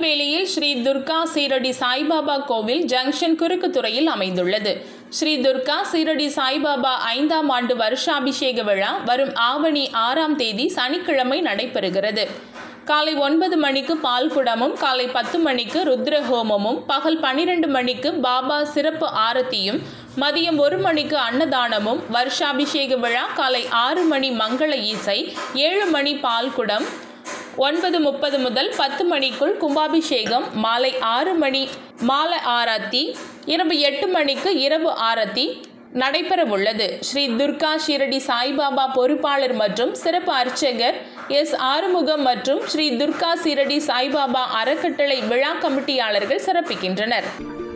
திருநெல்வேலியில் ஸ்ரீ துர்கா சீரடி சாய்பாபா கோவில் ஜங்ஷன் குறுக்குத்துறையில் அமைந்துள்ளது ஸ்ரீ துர்கா சீரடி சாய்பாபா ஐந்தாம் ஆண்டு வருஷாபிஷேக விழா வரும் ஆவணி ஆறாம் தேதி சனிக்கிழமை நடைபெறுகிறது காலை ஒன்பது மணிக்கு பால்குடமும் காலை பத்து மணிக்கு ருத்ர ஹோமமும் பகல் பன்னிரண்டு மணிக்கு பாபா சிறப்பு ஆரத்தியும் மதியம் ஒரு மணிக்கு அன்னதானமும் வருஷாபிஷேக விழா காலை ஆறு மணி மங்கள இசை ஏழு மணி பால்குடம் ஒன்பது முப்பது முதல் பத்து மணிக்குள் கும்பாபிஷேகம் மாலை ஆறு மணி மாலை ஆரத்தி இரவு எட்டு மணிக்கு இரவு ஆரத்தி நடைபெறவுள்ளது ஸ்ரீ துர்கா ஷிரடி சாய்பாபா பொறுப்பாளர் மற்றும் சிறப்பு அர்ச்சகர் எஸ் ஆறுமுகம் மற்றும் ஸ்ரீ துர்கா சீரடி சாய்பாபா அறக்கட்டளை விழா கமிட்டியாளர்கள் சிறப்பிக்கின்றனர்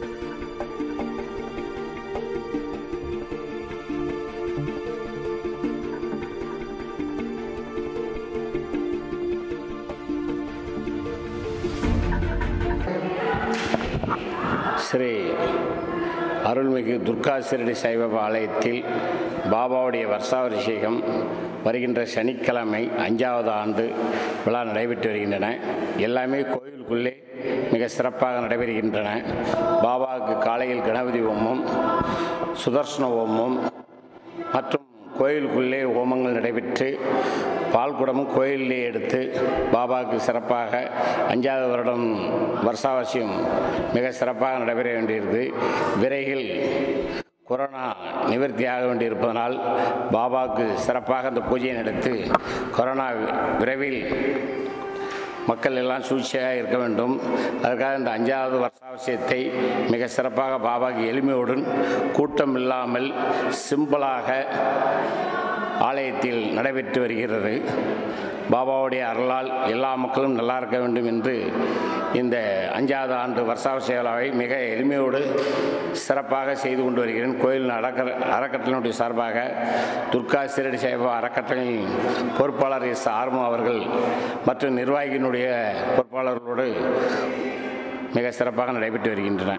ஸ்ரீ அருள்மிகு துர்கா சிரடி சாய்பாபா ஆலயத்தில் பாபாவுடைய வருஷாபிஷேகம் வருகின்ற சனிக்கிழமை அஞ்சாவது ஆண்டு விழா நடைபெற்று வருகின்றன எல்லாமே கோயிலுக்குள்ளே மிக சிறப்பாக நடைபெறுகின்றன பாபாவுக்கு காலையில் கணபதி ஹோமம் சுதர்சன ஹோமம் மற்றும் கோயிலுக்குள்ளே ஹோமங்கள் நடைபெற்று பால்குடமும் கோயிலே எடுத்து பாபாவுக்கு சிறப்பாக அஞ்சாவது வருடம் வருஷாவசியம் மிக சிறப்பாக நடைபெற வேண்டியிருது விரைவில் கொரோனா நிவர்த்தியாக வேண்டியிருப்பதனால் பாபாவுக்கு சிறப்பாக அந்த பூஜையை நடத்தி கொரோனா விரைவில் மக்கள் எல்லாம் சூழ்ச்சியாக இருக்க வேண்டும் அதற்காக இந்த அஞ்சாவது வருஷாவசியத்தை மிக சிறப்பாக பாபாக்கு எளிமையுடன் கூட்டம் இல்லாமல் சிம்பிளாக ஆலயத்தில் நடைபெற்று வருகிறது பாபாவுடைய அருளால் எல்லா மக்களும் நல்லா இருக்க வேண்டும் என்று இந்த அஞ்சாவது ஆண்டு வருஷாவசிய விழாவை மிக எளிமையோடு சிறப்பாக செய்து கொண்டு வருகிறேன் கோயில் அறக்க அறக்கட்டளையினுடைய சார்பாக துர்கா சிரடி சாய்பா அறக்கட்டளையின் பொறுப்பாளர் எஸ் ஆர்மோ அவர்கள் மற்றும் நிர்வாகியினுடைய பொறுப்பாளர்களோடு மிக சிறப்பாக நடைபெற்று வருகின்றன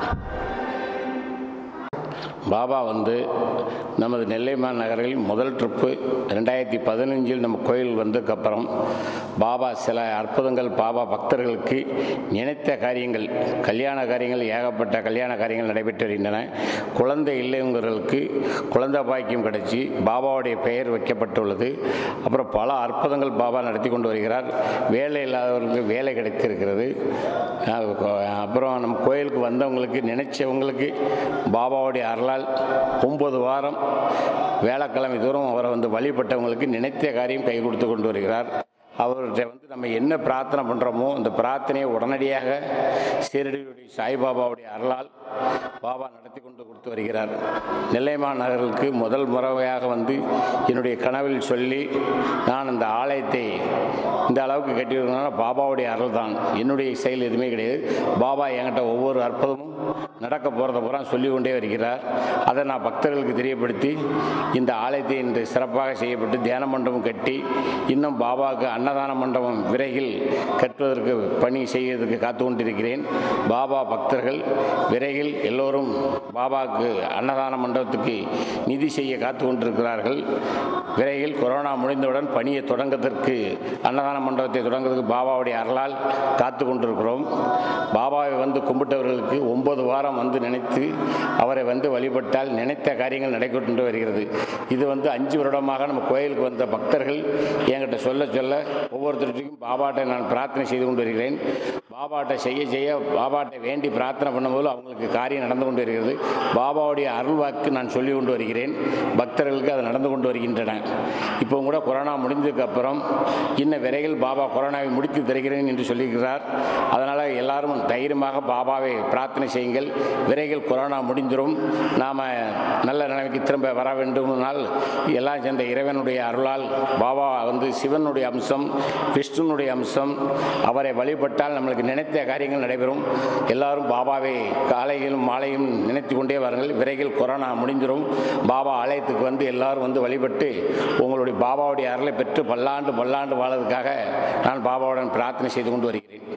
பாபா வந்து நமது நெல்லை மாநகரில் முதல் ட்ரிப்பு ரெண்டாயிரத்தி பதினஞ்சில் நம்ம கோயில் வந்ததுக்கப்புறம் பாபா சில அற்புதங்கள் பாபா பக்தர்களுக்கு நினைத்த காரியங்கள் கல்யாண காரியங்கள் ஏகப்பட்ட கல்யாண காரியங்கள் நடைபெற்று வருகின்றன குழந்தை இல்லைங்கிறவர்களுக்கு குழந்தை பாக்கியம் கிடைச்சி பாபாவுடைய பெயர் வைக்கப்பட்டுள்ளது அப்புறம் பல அற்புதங்கள் பாபா நடத்தி கொண்டு வருகிறார் வேலை இல்லாதவர்களுக்கு வேலை கிடைத்திருக்கிறது அப்புறம் நம்ம கோயிலுக்கு வந்தவங்களுக்கு நினைச்சவங்களுக்கு பாபாவுடைய அருளால் ஒன்பது வாரம் வேலைக்கிழமை தூரம் அவரை வந்து வழிபட்டவங்களுக்கு நினைத்த காரியம் கை கொடுத்து கொண்டு வருகிறார் அவர்கிட்ட வந்து நம்ம என்ன பிரார்த்தனை பண்ணுறோமோ அந்த பிரார்த்தனையை உடனடியாக சீரடியுடைய சாய்பாபாவுடைய அருளால் பாபா நடத்தி கொண்டு கொடுத்து வருகிறார் நெல்லை மாநகருக்கு முதல் முறையாக வந்து என்னுடைய கனவில் சொல்லி நான் இந்த ஆலயத்தை இந்த அளவுக்கு கட்டியிருக்கனால பாபாவுடைய அருள் தான் என்னுடைய செயல் எதுவுமே கிடையாது பாபா என்கிட்ட ஒவ்வொரு அற்புதமும் நடக்க போகிறத பூரா சொல்லி கொண்டே வருகிறார் அதை நான் பக்தர்களுக்கு தெரியப்படுத்தி இந்த ஆலயத்தை இன்று சிறப்பாக செய்யப்பட்டு தியான மண்டபம் கட்டி இன்னும் பாபாவுக்கு அன்னதான மண்டபம் விரைவில் கட்டுவதற்கு பணி செய்வதற்கு காத்து கொண்டிருக்கிறேன் பாபா பக்தர்கள் விரைவில் எல்லோரும் பாபாவுக்கு அன்னதான மண்டபத்துக்கு நிதி செய்ய காத்து கொண்டிருக்கிறார்கள் விரைவில் கொரோனா முடிந்தவுடன் பணியை தொடங்குவதற்கு அன்னதான மண்டபத்தை தொடங்குவதற்கு பாபாவுடைய அருளால் காத்து கொண்டிருக்கிறோம் பாபாவை வந்து கும்பிட்டவர்களுக்கு ஒன்பது வாரம் வந்து நினைத்து அவரை வந்து வழிபட்டால் நினைத்த காரியங்கள் நடைபெற்று வருகிறது இது வந்து அஞ்சு வருடமாக நம்ம கோயிலுக்கு வந்த பக்தர்கள் என்கிட்ட சொல்ல சொல்ல ஒவ்வொருத்தருக்கும் பாபாட்டை நான் பிரார்த்தனை செய்து கொண்டு வருகிறேன் பாபாட்டை செய்ய செய்ய பாபாட்டை வேண்டி பிரார்த்தனை பண்ணும்போது அவங்களுக்கு காரியம் நடந்து கொண்டு வருகிறது பாபாவுடைய அருள் வாக்கு நான் சொல்லி கொண்டு வருகிறேன் பக்தர்களுக்கு அது நடந்து கொண்டு வருகின்றன இப்போ கூட கொரோனா முடிந்ததுக்கப்புறம் இன்னும் விரைவில் பாபா கொரோனாவை முடித்து தருகிறேன் என்று சொல்லியிருக்கிறார் அதனால் எல்லாரும் தைரியமாக பாபாவை பிரார்த்தனை செய்யுங்கள் விரைவில் கொரோனா முடிஞ்சிடும் நாம் நல்ல நிலைமைக்கு திரும்ப வர வேண்டும்னால் எல்லாம் சேர்ந்த இறைவனுடைய அருளால் பாபா வந்து சிவனுடைய அம்சம் விஷ்ணுனுடைய அம்சம் அவரை வழிபட்டால் நம்மளுக்கு நினைத்த காரியங்கள் நடைபெறும் எல்லாரும் பாபாவை காலையிலும் மாலையும் நினைத்து கொண்டே வாருங்கள் விரைவில் கொரோனா முடிஞ்சிடும் பாபா ஆலயத்துக்கு வந்து எல்லாரும் வந்து வழிபட்டு உங்களுடைய பாபாவுடைய அருளை பெற்று பல்லாண்டு பல்லாண்டு வாழ்வதற்காக நான் பாபாவுடன் பிரார்த்தனை செய்து கொண்டு வருகிறேன்